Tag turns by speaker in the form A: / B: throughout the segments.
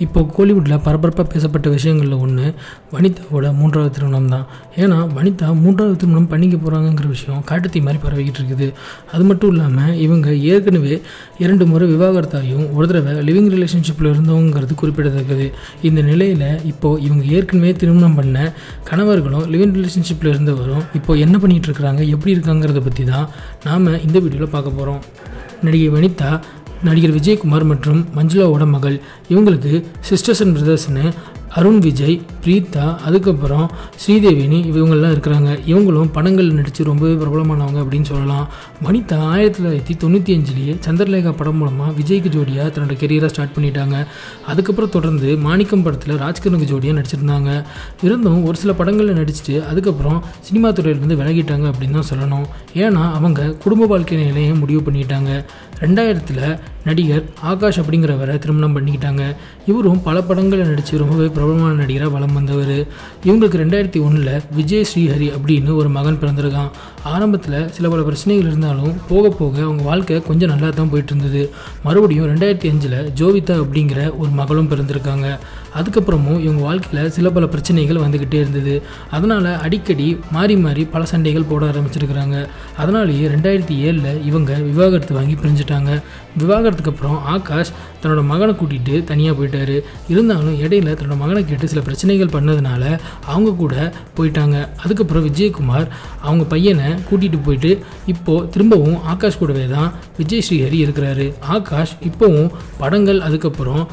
A: இப்போ கோலிவுட்டில் பரபரப்பாக பேசப்பட்ட விஷயங்களில் ஒன்று வனிதாவோட மூன்றாவது திருமணம் தான் ஏன்னா வனிதா மூன்றாவது திருமணம் பண்ணிக்க போகிறாங்கங்கிற விஷயம் காட்டுத்தீ மாதிரி பரவிக்கிட்டு இருக்குது அது மட்டும் இல்லாமல் இவங்க ஏற்கனவே இரண்டு முறை விவாகரத்தாயும் ஒரு தடவை லிவிங் ரிலேஷன்ஷிப்பில் இருந்தவங்கிறது குறிப்பிடத்தக்கது இந்த நிலையில் இப்போது இவங்க ஏற்கனவே திருமணம் பண்ண கணவர்களும் லிவிங் ரிலேஷன்ஷிப்பில் இருந்தவரும் இப்போ என்ன பண்ணிகிட்டு இருக்கிறாங்க எப்படி இருக்காங்கிறத பற்றி தான் நாம் இந்த வீடியோவில் பார்க்க போகிறோம் நடிகை வனிதா நடிகர் விஜயகுமார் மற்றும் மஞ்சுளாவோட மகள் இவங்களுக்கு சிஸ்டர்ஸ் அண்ட் பிரதர்ஸ்னு அருண் விஜய் பிரீத்தா அதுக்கப்புறம் ஸ்ரீதேவினி இவங்கெல்லாம் இருக்கிறாங்க இவங்களும் படங்கள் நடித்து ரொம்பவே பிரபலமானவங்க அப்படின்னு சொல்லலாம் வனிதா ஆயிரத்தி தொள்ளாயிரத்தி தொண்ணூற்றி அஞ்சுலேயே சந்திரலேகா படம் மூலமாக விஜய்க்கு ஜோடியாக தன்னோட கெரியரை ஸ்டார்ட் பண்ணிட்டாங்க அதுக்கப்புறம் தொடர்ந்து மாணிக்கம் படத்தில் ராஜ்கிரனுக்கு ஜோடியாக நடிச்சிருந்தாங்க இருந்தும் ஒரு சில படங்களில் நடிச்சுட்டு அதுக்கப்புறம் சினிமா துறையிலேருந்து விலகிட்டாங்க அப்படின்னு தான் சொல்லணும் ஏன்னா அவங்க குடும்ப வாழ்க்கை நிலையை முடிவு பண்ணிட்டாங்க ரெண்டாயிரத்தில் நடிகர் ஆகாஷ் அப்படிங்கிறவரை திருமணம் பண்ணிக்கிட்டாங்க இவரும் பல படங்களில் நடித்து ரொம்பவே பிரபலமான நடிகராக வலம் வந்தவர் இவங்களுக்கு ரெண்டாயிரத்தி ஒன்றில் விஜய் ஸ்ரீஹரி அப்படின்னு ஒரு மகன் பிறந்திருக்கான் ஆரம்பத்தில் சில பல பிரச்சனைகள் இருந்தாலும் போக போக அவங்க வாழ்க்கை கொஞ்சம் நல்லா தான் போயிட்டு இருந்தது மறுபடியும் ரெண்டாயிரத்தி அஞ்சில் ஜோவிதா அப்படிங்கிற ஒரு மகளும் பிறந்திருக்காங்க அதுக்கப்புறமும் இவங்க வாழ்க்கையில் சில பல பிரச்சனைகள் வந்துக்கிட்டே இருந்தது அதனால் அடிக்கடி மாறி மாறி பல சண்டைகள் போட ஆரம்பிச்சிருக்கிறாங்க அதனாலேயே ரெண்டாயிரத்தி ஏழில் இவங்க விவாகரத்து வாங்கி பிரிஞ்சுட்டாங்க விவாகரத்துக்கு அப்புறம் ஆகாஷ் தன்னோட மகனை கூட்டிகிட்டு தனியாக போயிட்டாரு இருந்தாலும் இடையில தன்னோட மகனை கேட்டு சில பிரச்சனைகள் பண்ணதுனால அவங்க கூட போயிட்டாங்க அதுக்கப்புறம் விஜயகுமார் அவங்க பையனை கூட்டிகிட்டு போயிட்டு இப்போது திரும்பவும் ஆகாஷ் கூடவே தான் விஜய் ஸ்ரீஹரி இருக்கிறாரு ஆகாஷ் இப்போவும் படங்கள் அதுக்கப்புறம்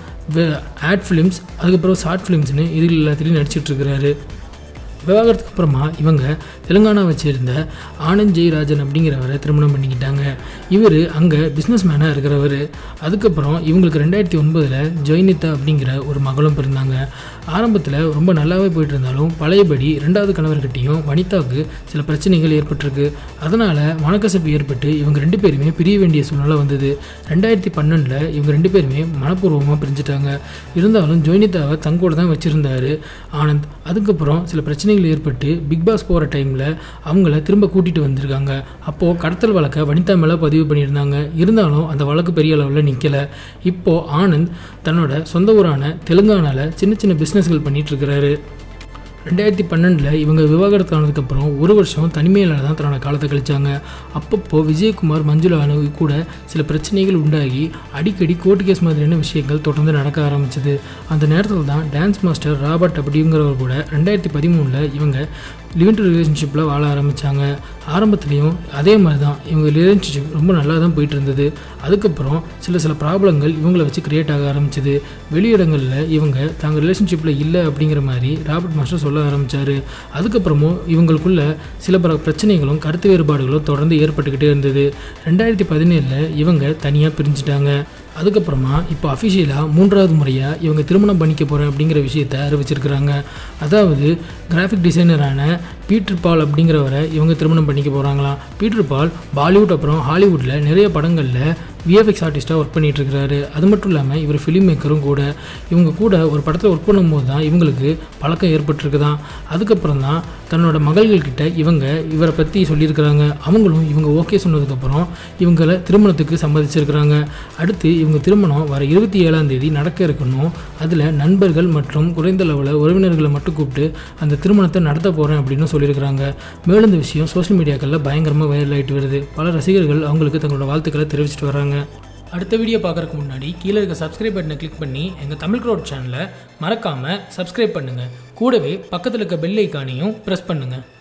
A: ஆட் ஃபிலிம்ஸ் அதுக்கப்புறம் ஷார்ட் ஃபிலிம்ஸ்னு இதில் எல்லாத்துலேயும் நடிச்சிட்டு இருக்கிறாரு விவாகரத்துக்கு அப்புறமா இவங்க தெலுங்கானாவை சேர்ந்த ஆனந்த் ஜெயராஜன் அப்படிங்கிறவரை திருமணம் பண்ணிக்கிட்டாங்க இவர் அங்கே பிஸ்னஸ் மேனாக இருக்கிறவர் அதுக்கப்புறம் இவங்களுக்கு ரெண்டாயிரத்தி ஒன்பதில் ஜெயனிதா அப்படிங்கிற ஒரு மகளும் பிறந்தாங்க ஆரம்பத்தில் ரொம்ப நல்லாவே போயிட்டு இருந்தாலும் பழையபடி ரெண்டாவது கணவர்கிட்டையும் வனிதாவுக்கு சில பிரச்சனைகள் ஏற்பட்டிருக்கு அதனால் மனக்கசப்பு ஏற்பட்டு இவங்க ரெண்டு பேருமே பிரிய வேண்டிய சூழ்நிலை வந்தது ரெண்டாயிரத்தி பன்னெண்டில் இவங்க ரெண்டு பேருமே மனப்பூர்வமாக பிரிஞ்சுட்டாங்க இருந்தாலும் ஜோனிதாவை தங்கூட தான் வச்சுருந்தாரு ஆனந்த் அதுக்கப்புறம் சில பிரச்சனைகள் ஏற்பட்டு பிக் பாஸ் போகிற டைமில் அவங்கள திரும்ப கூட்டிகிட்டு வந்திருக்காங்க அப்போது கடத்தல் வழக்கை வனிதா மேலே பதிவு பண்ணியிருந்தாங்க இருந்தாலும் அந்த வழக்கு பெரிய அளவில் நிற்கலை இப்போது ஆனந்த் தன்னோட சொந்த ஊரான தெலுங்கானாவில் சின்ன சின்ன பிஸ்னஸ்கள் பண்ணிகிட்டு இருக்கிறாரு ரெண்டாயிரத்தி பன்னெண்டில் இவங்க விவாகரத்து ஆனதுக்கப்புறம் ஒரு வருஷம் தனிமையில் தான் தன்னோட காலத்தை கழிச்சாங்க அப்பப்போ விஜயகுமார் மஞ்சுளா அணுகு கூட சில பிரச்சனைகள் உண்டாகி அடிக்கடி கோர்ட்டு கேஸ் மாதிரியான விஷயங்கள் தொடர்ந்து நடக்க ஆரம்பிச்சது அந்த நேரத்தில் தான் டான்ஸ் மாஸ்டர் ராபர்ட் அப்படிங்கிறவர் கூட ரெண்டாயிரத்தி பதிமூணில் இவங்க லிவிங் ரிலேஷன்ஷிப்பில் வாழ ஆரம்பித்தாங்க ஆரம்பத்துலேயும் அதே மாதிரி தான் இவங்க ரிலேஷன்ஷிப் ரொம்ப நல்லா தான் போயிட்டு இருந்தது அதுக்கப்புறம் சில சில ப்ராப்ளங்கள் இவங்கள வச்சு கிரியேட் ஆக ஆரம்பிச்சது வெளியிடங்களில் இவங்க தாங்க ரிலேஷன்ஷிப்பில் இல்லை அப்படிங்கிற மாதிரி ராபர்ட் மாஸ்டர் சொல்ல ஆரம்பித்தார் அதுக்கப்புறமும் இவங்களுக்குள்ள சில பல பிரச்சனைகளும் கருத்து வேறுபாடுகளும் தொடர்ந்து ஏற்பட்டுக்கிட்டே இருந்தது ரெண்டாயிரத்தி பதினேழில் இவங்க தனியாக பிரிஞ்சுட்டாங்க அதுக்கப்புறமா இப்போ அஃபிஷியலாக மூன்றாவது முறையாக இவங்க திருமணம் பண்ணிக்க போகிறேன் அப்படிங்கிற விஷயத்த அறிவிச்சிருக்கிறாங்க அதாவது கிராஃபிக் டிசைனரான பீட்டர் பால் அப்படிங்கிறவரை இவங்க திருமணம் பண்ணிக்க போகிறாங்களாம் பீட்டர் பால் பாலிவுட் அப்புறம் ஹாலிவுட்டில் நிறைய படங்களில் விஎஃப்எக்ஸ் ஆர்டிஸ்ட்டாக ஒர்க் பண்ணிகிட்டு இருக்கிறாரு அது மட்டும் இல்லாமல் இவர் ஃபிலிம் மேக்கரும் கூட இவங்க கூட ஒரு படத்தில் ஒர்க் பண்ணும்போது தான் இவங்களுக்கு பழக்கம் ஏற்பட்டிருக்குதான் அதுக்கப்புறம் தான் தன்னோட மகள்கள்கிட்ட இவங்க இவரை பற்றி சொல்லியிருக்கிறாங்க அவங்களும் இவங்க ஓகே சொன்னதுக்கப்புறம் இவங்களை திருமணத்துக்கு சம்மதிச்சிருக்கிறாங்க அடுத்து இவங்க திருமணம் வர இருபத்தி ஏழாம் தேதி நடக்க இருக்கணும் அதில் நண்பர்கள் மற்றும் குறைந்த அளவில் உறவினர்களை மட்டும் கூப்பிட்டு அந்த திருமணத்தை நடத்த போகிறேன் அப்படின்னு சொல்லியிருக்கிறாங்க மேலும் இந்த விஷயம் சோஷியல் மீடியாக்களில் பயங்கரமாக வைரல் ஆகிட்டு வருது பல ரசிகர்கள் அவங்களுக்கு தங்களோட வாழ்த்துக்களை தெரிவிச்சிட்டு வராங்க அடுத்த வீடியோ பார்க்குறதுக்கு முன்னாடி கீழே இருக்க சப்ஸ்கிரைப் பட்டனை கிளிக் பண்ணி எங்கள் தமிழ் க்ரோட் சேனலை மறக்காமல் சப்ஸ்கிரைப் பண்ணுங்கள் கூடவே பக்கத்தில் இருக்க பெல் ஐக்கானையும் ப்ரெஸ் பண்ணுங்கள்